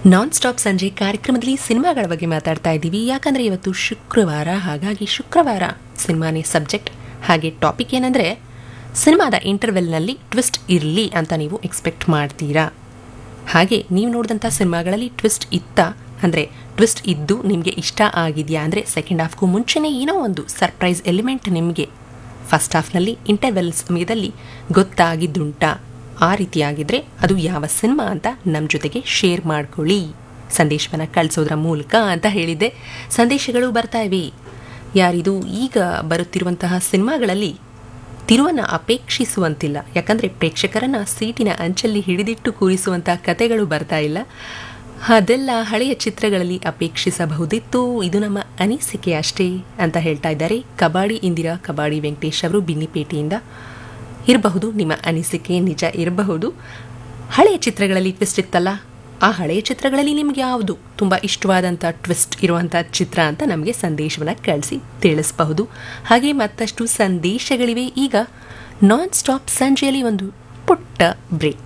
non stop ಸಂಜೆ ಕಾರ್ಯಕ್ರಮದಲ್ಲಿ ಸಿನಿಮಾಗಳ ಬಗ್ಗೆ ಮಾತಾಡ್ತಾ ಇದ್ದೀವಿ ಯಾಕಂದರೆ ಇವತ್ತು ಶುಕ್ರವಾರ ಹಾಗಾಗಿ ಶುಕ್ರವಾರ ಸಿನಿಮಾನೇ ಸಬ್ಜೆಕ್ಟ್ ಹಾಗೆ ಟಾಪಿಕ್ ಏನಂದರೆ ಸಿನಿಮಾದ ಇಂಟರ್ವೆಲ್ನಲ್ಲಿ ಟ್ವಿಸ್ಟ್ ಇರಲಿ ಅಂತ ನೀವು ಎಕ್ಸ್ಪೆಕ್ಟ್ ಮಾಡ್ತೀರಾ ಹಾಗೆ ನೀವು ನೋಡಿದಂಥ ಸಿನಿಮಾಗಳಲ್ಲಿ ಟ್ವಿಸ್ಟ್ ಇತ್ತ ಅಂದರೆ ಟ್ವಿಸ್ಟ್ ಇದ್ದು ನಿಮಗೆ ಇಷ್ಟ ಆಗಿದೆಯಾ ಅಂದರೆ ಸೆಕೆಂಡ್ ಹಾಫ್ಗೂ ಮುಂಚೆನೇ ಏನೋ ಒಂದು ಸರ್ಪ್ರೈಸ್ ಎಲಿಮೆಂಟ್ ನಿಮಗೆ ಫಸ್ಟ್ ಹಾಫ್ನಲ್ಲಿ ಇಂಟರ್ವೆಲ್ ಸಮಯದಲ್ಲಿ ಗೊತ್ತಾಗಿದ್ದುಂಟಾ ಆ ರೀತಿಯಾಗಿದ್ರೆ ಅದು ಯಾವ ಸಿನಿಮಾ ಅಂತ ನಮ್ಮ ಜೊತೆಗೆ ಶೇರ್ ಮಾಡ್ಕೊಳ್ಳಿ ಸಂದೇಶವನ್ನು ಕಳಿಸೋದ್ರ ಮೂಲಕ ಅಂತ ಹೇಳಿದ್ದೆ ಸಂದೇಶಗಳು ಬರ್ತಾ ಇವೆ ಯಾರಿದು ಈಗ ಬರುತ್ತಿರುವಂತಹ ಸಿನಿಮಾಗಳಲ್ಲಿ ತಿರುವನ್ನು ಅಪೇಕ್ಷಿಸುವಂತಿಲ್ಲ ಯಾಕಂದರೆ ಪ್ರೇಕ್ಷಕರನ್ನ ಸೀಟಿನ ಅಂಚಲ್ಲಿ ಹಿಡಿದಿಟ್ಟು ಕೂರಿಸುವಂತಹ ಕತೆಗಳು ಬರ್ತಾ ಇಲ್ಲ ಅದೆಲ್ಲ ಹಳೆಯ ಚಿತ್ರಗಳಲ್ಲಿ ಅಪೇಕ್ಷಿಸಬಹುದಿತ್ತು ಇದು ನಮ್ಮ ಅನಿಸಿಕೆ ಅಷ್ಟೇ ಅಂತ ಹೇಳ್ತಾ ಇದ್ದಾರೆ ಕಬಾಡಿ ಇಂದಿರಾ ಕಬಾಡಿ ವೆಂಕಟೇಶ್ ಅವರು ಬಿನ್ನಿಪೇಟೆಯಿಂದ ಇರಬಹುದು ನಿಮ್ಮ ಅನಿಸಿಕೆ ನಿಜ ಇರಬಹುದು ಹಳೆಯ ಚಿತ್ರಗಳಲ್ಲಿ ಟ್ವಿಸ್ಟ್ ಇತ್ತಲ್ಲ ಆ ಹಳೆಯ ಚಿತ್ರಗಳಲ್ಲಿ ನಿಮ್ಗೆ ಯಾವುದು ತುಂಬ ಇಷ್ಟವಾದಂಥ ಟ್ವಿಸ್ಟ್ ಇರುವಂಥ ಚಿತ್ರ ಅಂತ ನಮಗೆ ಸಂದೇಶವನ್ನು ಕಳಿಸಿ ತಿಳಿಸಬಹುದು ಹಾಗೆ ಮತ್ತಷ್ಟು ಸಂದೇಶಗಳಿವೆ ಈಗ ನಾನ್ ಸ್ಟಾಪ್ ಸಂಜೆಯಲ್ಲಿ ಒಂದು ಪುಟ್ಟ ಬ್ರೇಕ್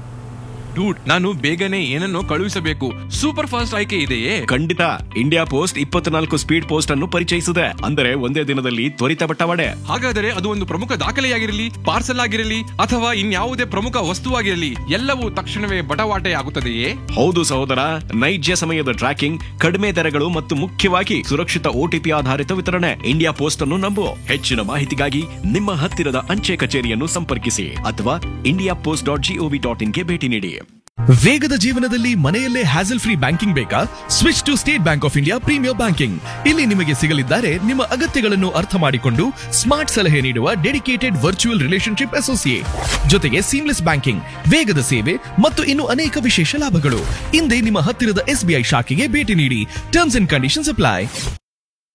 ಡೂಡ್ ನಾನು ಬೇಗನೆ ಏನನ್ನೋ ಕಳುಹಿಸಬೇಕು ಸೂಪರ್ ಫಾಸ್ಟ್ ಆಯ್ಕೆ ಇದೆಯೇ ಖಂಡಿತ ಇಂಡಿಯಾ ಪೋಸ್ಟ್ ಇಪ್ಪತ್ನಾಲ್ಕು ಸ್ಪೀಡ್ ಪೋಸ್ಟ್ ಅನ್ನು ಪರಿಚಯಿಸಿದೆ ಅಂದರೆ ಒಂದೇ ದಿನದಲ್ಲಿ ತ್ವರಿತ ಬಟ್ಟವಾಡೆ ಹಾಗಾದರೆ ಅದು ಒಂದು ಪ್ರಮುಖ ದಾಖಲೆಯಾಗಿರಲಿ ಪಾರ್ಸಲ್ ಆಗಿರಲಿ ಅಥವಾ ಇನ್ಯಾವುದೇ ಪ್ರಮುಖ ವಸ್ತುವಾಗಿರಲಿ ಎಲ್ಲವೂ ತಕ್ಷಣವೇ ಬಟವಾಟೆ ಆಗುತ್ತದೆಯೇ ಹೌದು ಸಹೋದರ ನೈಜ ಸಮಯದ ಟ್ರ್ಯಾಕಿಂಗ್ ಕಡಿಮೆ ದರಗಳು ಮತ್ತು ಮುಖ್ಯವಾಗಿ ಸುರಕ್ಷಿತ ಓಟಿಪಿ ಆಧಾರಿತ ವಿತರಣೆ ಇಂಡಿಯಾ ಪೋಸ್ಟ್ ಅನ್ನು ನಂಬು ಹೆಚ್ಚಿನ ಮಾಹಿತಿಗಾಗಿ ನಿಮ್ಮ ಹತ್ತಿರದ ಅಂಚೆ ಕಚೇರಿಯನ್ನು ಸಂಪರ್ಕಿಸಿ ಅಥವಾ India post dot GOV dot ಇನ್ಗೆ ಭೇಟಿ ನೀಡಿ ವೇಗದ ಜೀವನದಲ್ಲಿ ಮನೆಯಲ್ಲೇ ಹ್ಯಾಸಲ್ ಫ್ರೀ ಬ್ಯಾಂಕಿಂಗ್ ಬೇಕಾ switch to State Bank of India premier banking ಇಲ್ಲಿ ನಿಮಗೆ ಸಿಗಲಿದ್ದಾರೆ ನಿಮ್ಮ ಅಗತ್ಯಗಳನ್ನು ಅರ್ಥ ಮಾಡಿಕೊಂಡು ಸ್ಮಾರ್ಟ್ ಸಲಹೆ ನೀಡುವ ಡೆಡಿಕೇಟೆಡ್ ವರ್ಚುವಲ್ ರಿಲೇಶನ್ಶಿಪ್ ಅಸೋಸಿಯೇಟ್ ಜೊತೆಗೆ ಸೀಮ್ಲೆಸ್ ಬ್ಯಾಂಕಿಂಗ್ ವೇಗದ ಸೇವೆ ಮತ್ತು ಇನ್ನು ಅನೇಕ ವಿಶೇಷ ಲಾಭಗಳು ಹಿಂದೆ ನಿಮ್ಮ ಹತ್ತಿರದ ಎಸ್ಬಿಐ ಶಾಖೆಗೆ ಭೇಟಿ ನೀಡಿ ಟರ್ಮ್ಸ್ ಅಂಡ್ ಕಂಡೀಷನ್ಸ್ ಅಪ್ಲೈ